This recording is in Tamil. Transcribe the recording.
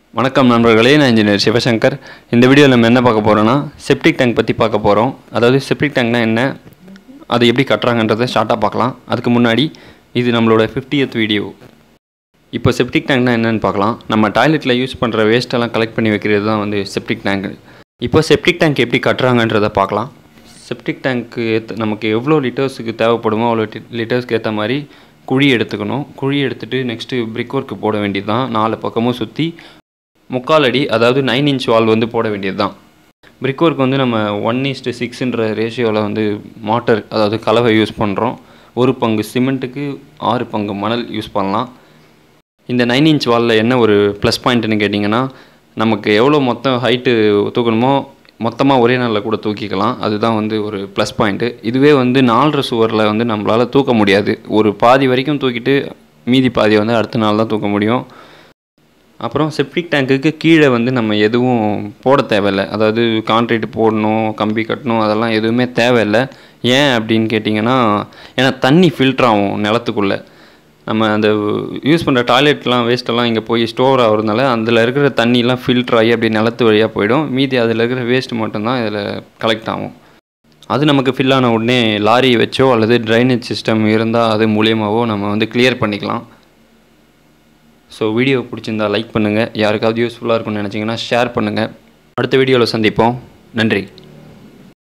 வணக்கம் நண்பர்களே நான் இன்ஜினியர் சிவசங்கர் இந்த வீடியோவில் நம்ம என்ன பார்க்க போகிறோன்னா செப்டிக் டேங்க் பற்றி பார்க்க போகிறோம் அதாவது செப்டிக் டேங்க்னா என்ன அது எப்படி கட்டுறாங்கன்றதை ஷார்ட்டாக பார்க்கலாம் அதுக்கு முன்னாடி இது நம்மளோட 50th வீடியோ இப்போ செப்டிக் டேங்க்னா என்னன்னு பார்க்கலாம் நம்ம டாய்லெட்டில் யூஸ் பண்ணுற வேஸ்ட்டெல்லாம் கலெக்ட் பண்ணி வைக்கிறது தான் வந்து செப்டிக் டேங்க் இப்போ செப்டிக் டேங்க் எப்படி கட்டுறாங்கன்றதை பார்க்கலாம் செப்டிக் டேங்க்கு ஏற்ற நமக்கு எவ்வளோ லிட்டர்ஸுக்கு தேவைப்படுமோ அவ்வளோ லிட்டர்ஸ்க்கு ஏற்ற மாதிரி குழி எடுத்துக்கணும் குழி எடுத்துகிட்டு நெக்ஸ்ட்டு பிரிக் ஒர்க்கு போட வேண்டியது தான் நாலு பக்கமும் சுற்றி முக்கால் அடி அதாவது நைன் இன்ச் வால் வந்து போட வேண்டியது தான் பிரிக் ஒர்க் வந்து நம்ம ஒன் இஸ்ட்டு சிக்ஸுன்ற ரேஷியோவில் வந்து மாட்டர் அதாவது கலவை யூஸ் பண்ணுறோம் ஒரு பங்கு சிமெண்ட்டுக்கு ஆறு பங்கு மணல் யூஸ் பண்ணலாம் இந்த நைன் இன்ச் வாலில் என்ன ஒரு ப்ளஸ் பாயிண்ட்னு கேட்டிங்கன்னா நமக்கு எவ்வளோ மொத்தம் ஹைட்டு தூக்கணுமோ மொத்தமாக ஒரே நாளில் கூட தூக்கிக்கலாம் அதுதான் வந்து ஒரு ப்ளஸ் பாயிண்ட்டு இதுவே வந்து நாலரை சுவரில் வந்து நம்மளால் தூக்க முடியாது ஒரு பாதி வரைக்கும் தூக்கிட்டு மீதி பாதியை வந்து அடுத்த நாள் தான் தூக்க முடியும் அப்புறம் செப்டிக் டேங்க்குக்கு கீழே வந்து நம்ம எதுவும் போட தேவையில்லை அதாவது கான்க்ரீட் போடணும் கம்பி கட்டணும் அதெல்லாம் எதுவுமே தேவையில்லை ஏன் அப்படின்னு கேட்டிங்கன்னா ஏன்னா தண்ணி ஃபில்டர் ஆகும் நிலத்துக்குள்ளே நம்ம அந்த யூஸ் பண்ணுற டாய்லெட்லாம் வேஸ்ட்டெல்லாம் இங்கே போய் ஸ்டோர் ஆகுறதுனால அதில் இருக்கிற தண்ணிலாம் ஃபில்டர் ஆகி அப்படியே நிலத்து வழியாக போயிடும் மீதி அதில் இருக்கிற வேஸ்ட் மட்டும்தான் இதில் கலெக்ட் ஆகும் அது நமக்கு ஃபில் ஆன உடனே லாரி வச்சோ அல்லது ட்ரைனேஜ் சிஸ்டம் இருந்தால் அது மூலியமாகவோ நம்ம வந்து கிளியர் பண்ணிக்கலாம் ஸோ வீடியோ பிடிச்சிருந்தா லைக் பண்ணுங்கள் யாருக்காவது யூஸ்ஃபுல்லாக இருக்கும்னு நினச்சிங்கன்னா ஷேர் பண்ணுங்கள் அடுத்த வீடியோவில் சந்திப்போம் நன்றி